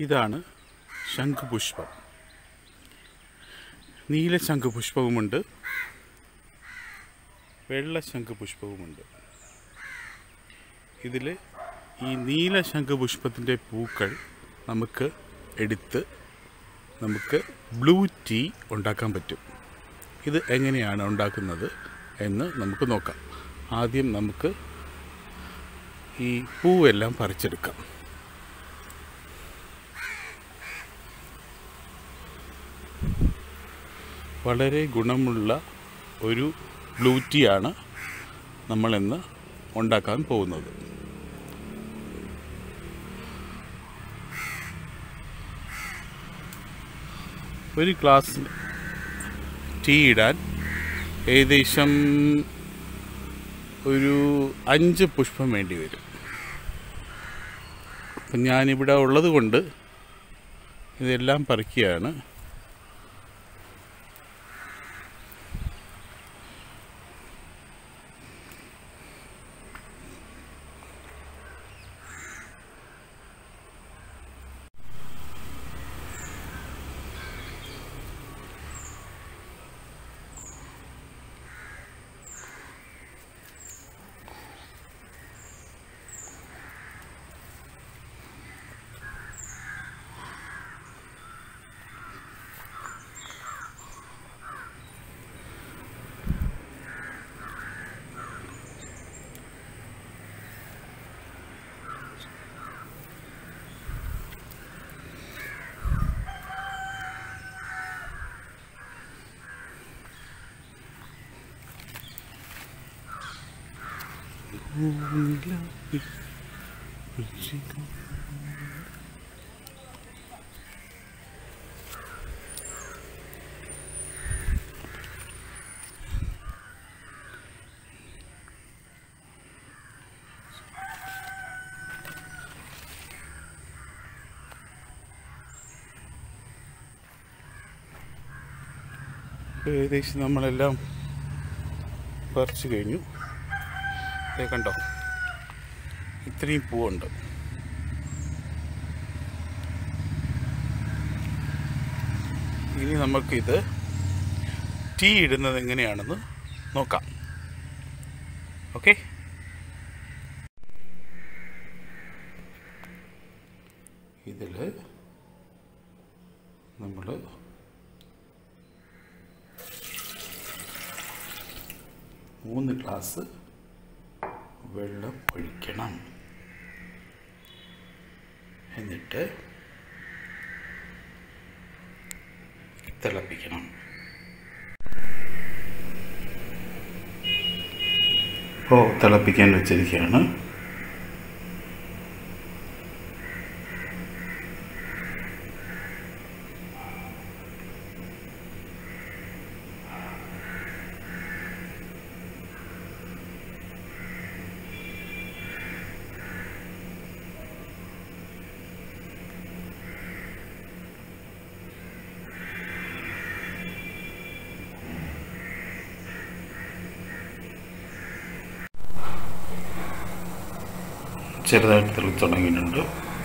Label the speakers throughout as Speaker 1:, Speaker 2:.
Speaker 1: ഇതാണ് ശംഖുപുഷ്പം നീല ശംഖുപുഷ്പവുമുണ്ട് വെള്ള ശംഖുപുഷ്പവുമുണ്ട് ഇതിൽ ഈ നീല ശംഖുപുഷ്പത്തിൻ്റെ പൂക്കൾ നമുക്ക് എടുത്ത് നമുക്ക് ബ്ലൂ ടീ ഉണ്ടാക്കാൻ പറ്റും ഇത് എങ്ങനെയാണ് ഉണ്ടാക്കുന്നത് എന്ന് നമുക്ക് നോക്കാം ആദ്യം നമുക്ക് ഈ പൂവെല്ലാം പറിച്ചെടുക്കാം വളരെ ഗുണമുള്ള ഒരു ബ്ലൂ ടീയാണ് നമ്മളിന്ന് ഉണ്ടാക്കാൻ പോകുന്നത് ഒരു ഗ്ലാസ് ടീ ഇടാൻ ഏകദേശം ഒരു അഞ്ച് പുഷ്പം വേണ്ടി വരും അപ്പം ഞാനിവിടെ ഉള്ളത് കൊണ്ട് ഇതെല്ലാം പറിക്കുകയാണ് ഏകദേശം നമ്മളെല്ലാം പറിച്ചു കഴിഞ്ഞു ദേ കണ്ടോ ഇത്രയും പൂവുണ്ട് ഇനി നമുക്കിത് ടീ ഇടുന്നത് എങ്ങനെയാണെന്ന് നോക്കാം ഓക്കെ ഇതിൽ നമ്മൾ മൂന്ന് ഗ്ലാസ് വെള്ളം ഒഴിക്കണം എന്നിട്ട് തിളപ്പിക്കണം ഇപ്പോൾ തിളപ്പിക്കാൻ വെച്ചിരിക്കുകയാണ് ചെറുതായിട്ട് തെളിച്ച് തുടങ്ങിയിട്ടുണ്ട്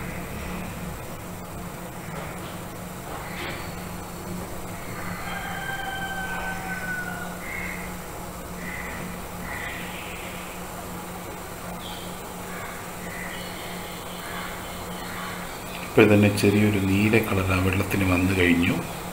Speaker 1: ഇപ്പോൾ തന്നെ ചെറിയൊരു നീല കളർ ആ വെള്ളത്തിന് വന്നു കഴിഞ്ഞു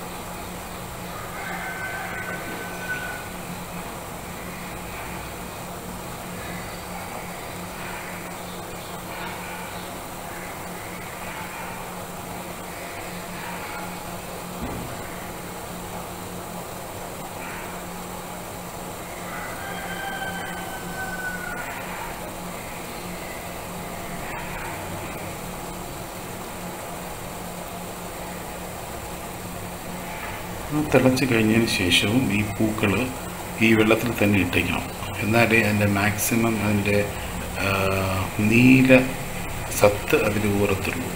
Speaker 1: ആ തിളച്ച് കഴിഞ്ഞതിന് ശേഷവും ഈ പൂക്കൾ ഈ വെള്ളത്തിൽ തന്നെ ഇട്ടേക്കണം എന്നാലേ അതിൻ്റെ മാക്സിമം അതിൻ്റെ ആ, നീല സത്ത് അതിൽ ഊറത്തുള്ളൂ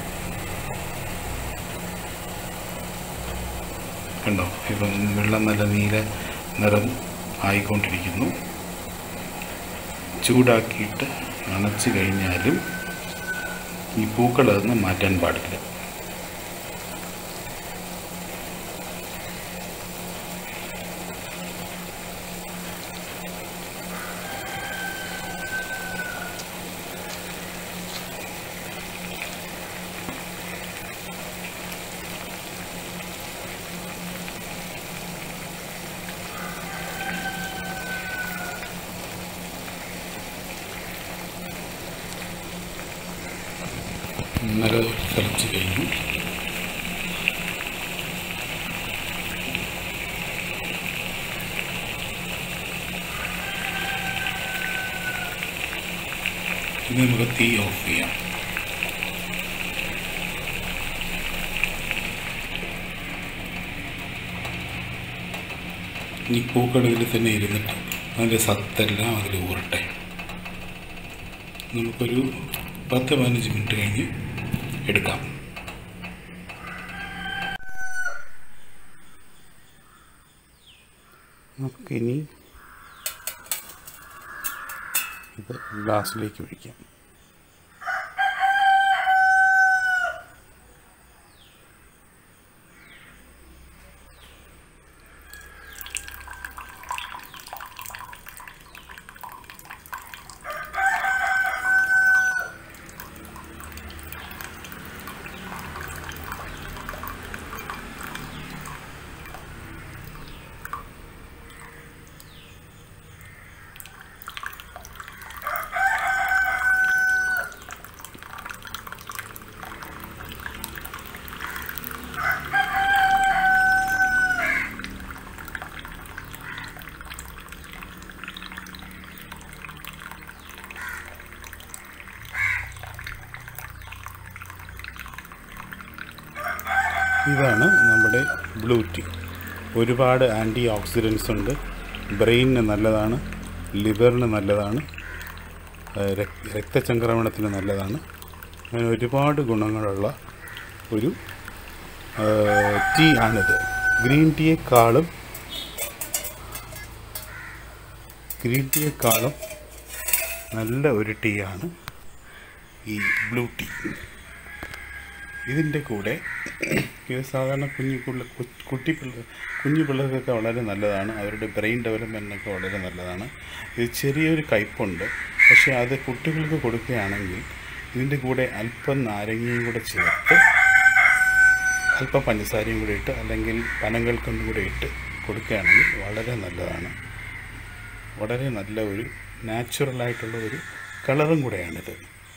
Speaker 1: കണ്ടോ ഇപ്പം വെള്ളം നല്ല നീല നിറം ആയിക്കൊണ്ടിരിക്കുന്നു ചൂടാക്കിയിട്ട് അണച്ച് കഴിഞ്ഞാലും ഈ പൂക്കൾ അതൊന്നും മാറ്റാൻ പാടില്ല ഇന്നലെ തിളച്ച് കഴിഞ്ഞു ഇനി നമുക്ക് തീ ഓഫ് ചെയ്യാം ഈ പൂക്കടയിൽ തന്നെ ഇരുന്നിട്ട് അതിൻ്റെ സത്തെല്ലാം അതിൽ ഊറട്ടെ നമുക്കൊരു പത്ത് പതിനഞ്ച് മിനിറ്റ് കഴിഞ്ഞ് എടുക്കാം നമുക്കിനി ഇത് ഗ്ലാസ്സിലേക്ക് ഒഴിക്കാം ഇതാണ് നമ്മുടെ ബ്ലൂ ടീ ഒരുപാട് ആൻറ്റി ഓക്സിഡൻസ് ഉണ്ട് ബ്രെയിനിന് നല്ലതാണ് ലിവറിന് നല്ലതാണ് ആ, രക്- രക്തചംക്രമണത്തിന് നല്ലതാണ് അങ്ങനെ ഒരുപാട് ഗുണങ്ങളുള്ള ഒരു ആ, ടീ ആണിത് ഗ്രീൻ ടീയെക്കാളും ഗ്രീൻ ടീയെക്കാളും നല്ല ഒരു ടീ ആണ് ഈ ബ്ലൂ ടീ ഇതിൻ്റെ കൂടെ ഇത് സാധാരണ കുഞ്ഞു പിള്ള കു- കുട്ടി പിള്ള കുഞ്ഞു പിള്ളേർക്കൊക്കെ വളരെ നല്ലതാണ് അവരുടെ ബ്രെയിൻ ഡെവലപ്മെൻറ്റിനൊക്കെ വളരെ നല്ലതാണ് ഇത് ചെറിയൊരു കയ്പുണ്ട് പക്ഷേ അത് കുട്ടികൾക്ക് കൊടുക്കുകയാണെങ്കിൽ ഇതിൻ്റെ കൂടെ അല്പം നാരങ്ങയും കൂടെ ചേർത്ത് അല്പം പഞ്ചസാരയും കൂടെ ഇട്ട് അല്ലെങ്കിൽ പനങ്ങൾക്കൊന്നും കൂടെ ഇട്ട് കൊടുക്കുകയാണെങ്കിൽ വളരെ നല്ലതാണ് വളരെ നല്ല ഒരു നാച്ചുറലായിട്ടുള്ള ഒരു കളറും കൂടെയാണിത്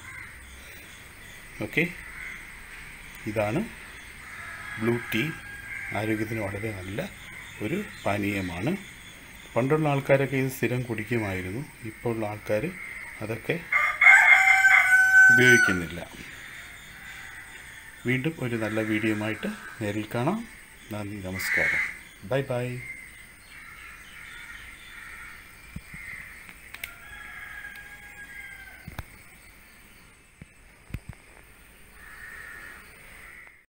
Speaker 1: ഓക്കെ ഇതാണ് ബ്ലൂ ടീ ആരോഗ്യത്തിന് വളരെ നല്ല ഒരു പാനീയമാണ് പണ്ടുള്ള ആൾക്കാരൊക്കെ ഇത് സ്ഥിരം കുടിക്കുമായിരുന്നു ഇപ്പോൾ ഉള്ള ആൾക്കാർ അതൊക്കെ ഉപയോഗിക്കുന്നില്ല വീണ്ടും ഒരു നല്ല വീഡിയോയുമായിട്ട് നേരിൽ കാണാം നന്ദി നമസ്കാരം ബൈ ബൈ